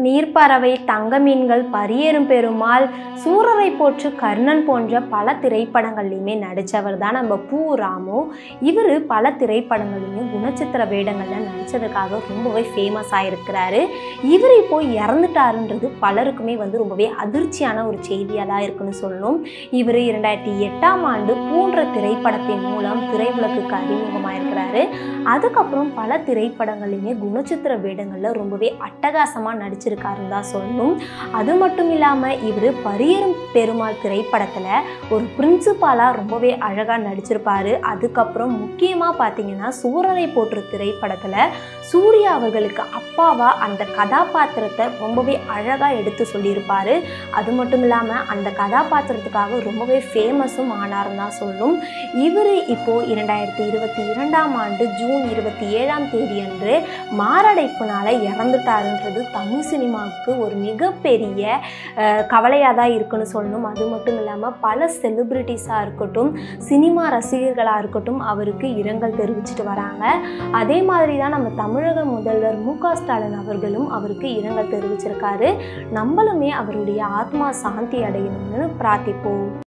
நீர்ப்பறவை தங்க மீன்கள் பரியேறும் பெருமாள் சூரரை போற்று கர்ணன் போன்ற பல திரைப்படங்கள்லையுமே நடித்தவர் தான் நம்ம பூ ராமு இவர் பல திரைப்படங்கள்லையும் குணச்சித்திர வேடங்களில் நடித்ததுக்காக ரொம்பவே ஃபேமஸ் ஆகிருக்கிறாரு இவர் இப்போ இறந்துட்டாருன்றது பலருக்குமே வந்து ரொம்பவே அதிர்ச்சியான ஒரு செய்தியாக தான் இருக்குன்னு சொல்லணும் இவர் இரண்டாயிரத்தி எட்டாம் ஆண்டு பூன்ற திரைப்படத்தின் மூலம் திரையுலகுக்கு அறிமுகமாயிருக்கிறாரு அதுக்கப்புறம் பல திரைப்படங்கள்லையுமே குணச்சித்திர வேடங்களில் ரொம்பவே அட்டகாசமாக நடிச்சிருக்காருன்னு தான் சொல்லணும் அது மட்டும் இல்லாமல் இவர் பரியரும் பெருமாள் திரைப்படத்தில் ஒரு பிரின்சிபாலாக ரொம்பவே அழகாக நடிச்சிருப்பாரு அதுக்கப்புறம் முக்கியமாக பார்த்தீங்கன்னா சூரரை போற்று திரைப்படத்தில் சூர்யா அவர்களுக்கு அப்பாவா அந்த கதாபாத்திரத்தை ரொம்பவே அழகாக எடுத்து சொல்லியிருப்பாரு அது மட்டும் இல்லாமல் அந்த கதாபாத்திரத்துக்காக ரொம்பவே ஃபேமஸும் ஆனார்னு தான் சொல்லணும் இவர் இப்போது இரண்டாயிரத்தி இருபத்தி இரண்டாம் ஆண்டு ஜூன் இருபத்தி ஏழாம் தேதி அன்று மாரடைப்புனால இறந்துட்டாருன்றது தமிழ் சினிமாவுக்கு ஒரு மிகப்பெரிய கவலையாக தான் இருக்குன்னு சொல்லணும் அது மட்டும் இல்லாமல் பல செலிப்ரிட்டிஸாக இருக்கட்டும் சினிமா ரசிகர்களாக இருக்கட்டும் அவருக்கு இரங்கல் தெரிவிச்சிட்டு வராங்க அதே மாதிரி தான் நம்ம தமிழக முதல்வர் மு க ஸ்டாலின் அவர்களும் அவருக்கு இரங்கல் தெரிவிச்சிருக்காரு நம்மளுமே அவருடைய ஆத்மா சாந்தி அடையணும்னு பிரார்த்திப்போம்